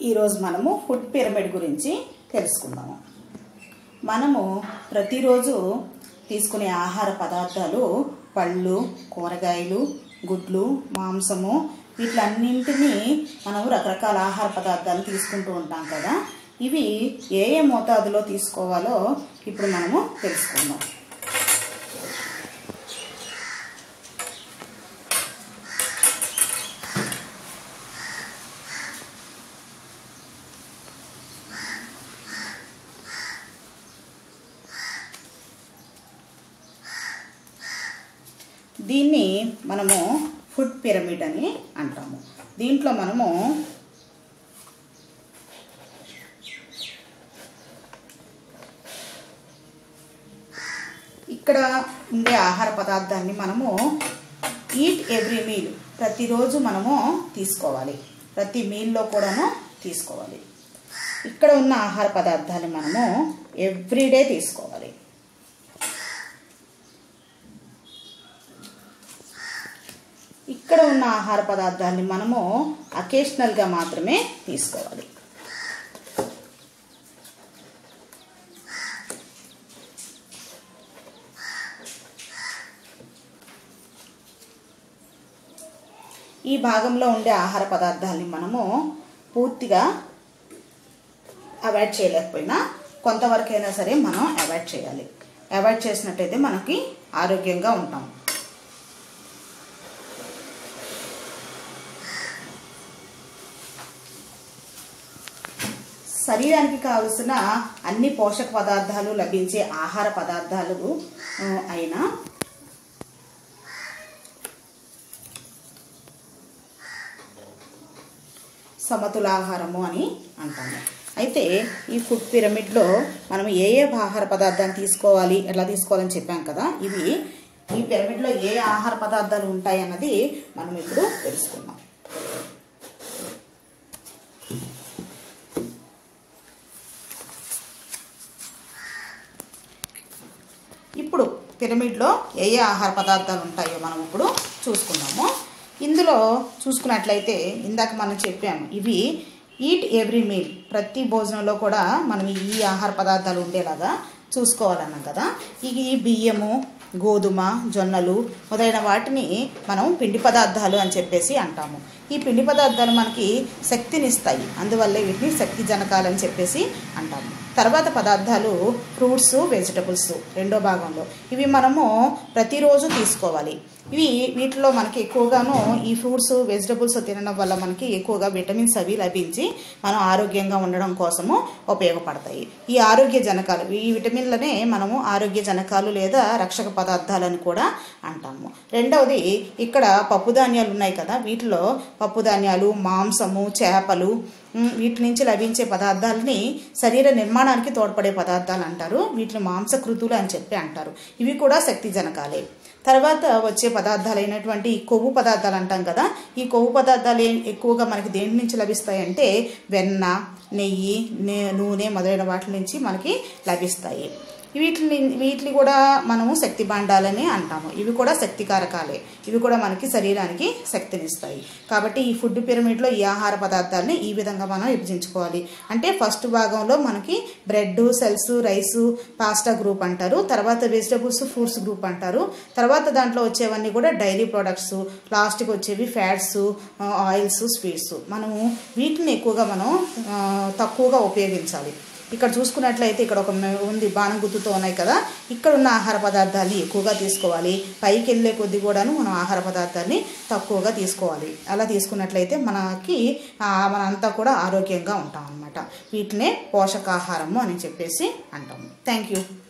ఈరోజు మనము food pyramid గురించి తెలుసుకుందాము మనము ప్రతిరోజు తీసుకునే ఆహార పదార్థాలు పళ్ళు కూరగాయలు గుడ్లు మాంసము వీటిలన్నింటినీ మనము రకరకాల ఆహార పదార్థాలు తీసుకుంటూ ఉంటాం కదా ఇవి ఏ ఏ మోతాదులో తీసుకోవాలో ఇప్పుడు మనము తెలుసుకుందాం దీన్ని మనము ఫుడ్ పిరమిడ్ అని అంటాము దీంట్లో మనము ఇక్కడ ఉండే ఆహార పదార్థాన్ని మనము ఈట్ ఎవ్రీ మీల్ ప్రతిరోజు మనము తీసుకోవాలి ప్రతి మీల్లో కూడాను తీసుకోవాలి ఇక్కడ ఉన్న ఆహార పదార్థాలు మనము ఎవ్రీడే తీసుకోవాలి ఇక్కడ ఉన్న ఆహార పదార్థాన్ని మనము అకేషనల్గా మాత్రమే తీసుకోవాలి ఈ భాగంలో ఉండే ఆహార పదార్థాలని మనము పూర్తిగా అవాయిడ్ చేయలేకపోయినా కొంతవరకైనా సరే మనం అవాయిడ్ చేయాలి అవాయిడ్ చేసినట్టయితే మనకి ఆరోగ్యంగా ఉంటాం శరీరానికి కావలసిన అన్ని పోషక పదార్థాలు లభించే ఆహార పదార్థాలు ఆ, అయినా సమతులాహారము అని అంటాము అయితే ఈ ఫుడ్ పిరమిడ్లో మనం ఏ ఏ ఆహార పదార్థాన్ని తీసుకోవాలి ఎలా తీసుకోవాలని చెప్పాం కదా ఇవి ఈ పిరమిడ్లో ఏ ఆహార పదార్థాలు ఉంటాయి అన్నది మనం ఇప్పుడు తెలుసుకుందాం ఇప్పుడు పిరమిడ్లో ఏ ఏ ఆహార పదార్థాలు ఉంటాయో మనం ఇప్పుడు చూసుకుందాము ఇందులో చూసుకున్నట్లయితే ఇందాక మనం చెప్పాము ఇవి ఈట్ ఎవ్రీ మీల్ ప్రతి భోజనంలో కూడా మనం ఈ ఆహార పదార్థాలు ఉండేలాగా చూసుకోవాలన్నాం కదా ఇవి బియ్యము గోధుమ జొన్నలు మొదలైన వాటిని మనం పిండి పదార్థాలు అని చెప్పేసి అంటాము ఈ పిండి పదార్థాలు మనకి శక్తినిస్తాయి అందువల్లే వీటిని శక్తి జనకాలు అని చెప్పేసి అంటాము తర్వాత పదార్థాలు ఫ్రూట్స్ వెజిటబుల్స్ రెండో భాగంలో ఇవి మనము ప్రతిరోజు తీసుకోవాలి ఇవి వీటిలో మనకి ఎక్కువగాను ఈ ఫ్రూట్స్ వెజిటబుల్స్ తినడం వల్ల మనకి ఎక్కువగా విటమిన్స్ అవి లభించి మనం ఆరోగ్యంగా ఉండడం కోసము ఉపయోగపడతాయి ఈ ఆరోగ్య జనకాలు ఈ విటమిన్లనే మనము ఆరోగ్య జనకాలు లేదా రక్షక పదార్థాలని కూడా అంటాము రెండవది ఇక్కడ పప్పు ధాన్యాలు ఉన్నాయి కదా వీటిలో పప్పు ధాన్యాలు మాంసము చేపలు ఉమ్, వీటి నుంచి లభించే పదార్థాలని శరీర నిర్మాణానికి తోడ్పడే పదార్థాలు అంటారు వీటిని మాంసకృతులు అని చెప్పి అంటారు ఇవి కూడా శక్తి జనకాలే తర్వాత వచ్చే పదార్థాలు అయినటువంటి ఈ కొవ్వు పదార్థాలు అంటాం కదా ఈ కొవ్వు పదార్థాలు ఏ- ఎక్కువగా మనకి దేని నుంచి లభిస్తాయంటే వెన్న నెయ్యి నే- నూనె మొదలైన వాటి నుంచి మనకి లభిస్తాయి వీటిని వీటిని కూడా మనము శక్తి భాండాలని అంటాము ఇవి కూడా శక్తి కారకాలే ఇవి కూడా మనకి శరీరానికి శక్తినిస్తాయి కాబట్టి ఈ ఫుడ్ పిరమిడ్లో ఈ ఆహార పదార్థాలని ఈ విధంగా మనం విభజించుకోవాలి అంటే ఫస్ట్ భాగంలో మనకి బ్రెడ్ సెల్స్ రైస్ పాస్టా గ్రూప్ అంటారు తర్వాత వెజిటబుల్స్ ఫ్రూట్స్ గ్రూప్ అంటారు తర్వాత దాంట్లో వచ్చేవన్నీ కూడా డైరీ ప్రొడక్ట్స్ లాస్ట్కి వచ్చేవి ఫ్యాట్స్ ఆయిల్స్ స్వీట్స్ మనము వీటిని ఎక్కువగా మనం ఆ, తక్కువగా ఉపయోగించాలి ఇక్కడ చూసుకున్నట్లయితే ఇక్కడ ఒక మె- ఉంది బాణం గుర్తుతో ఉన్నాయి కదా ఇక్కడ ఉన్న ఆహార పదార్థాన్ని ఎక్కువగా తీసుకోవాలి పైకి వెళ్ళే కొద్ది కూడాను మనం ఆహార పదార్థాన్ని తక్కువగా తీసుకోవాలి అలా తీసుకున్నట్లయితే మనకి ఆ, మనంతా కూడా ఆరోగ్యంగా ఉంటాం అన్నమాట వీటినే పోషకాహారము అని చెప్పేసి అంటాము థ్యాంక్ యూ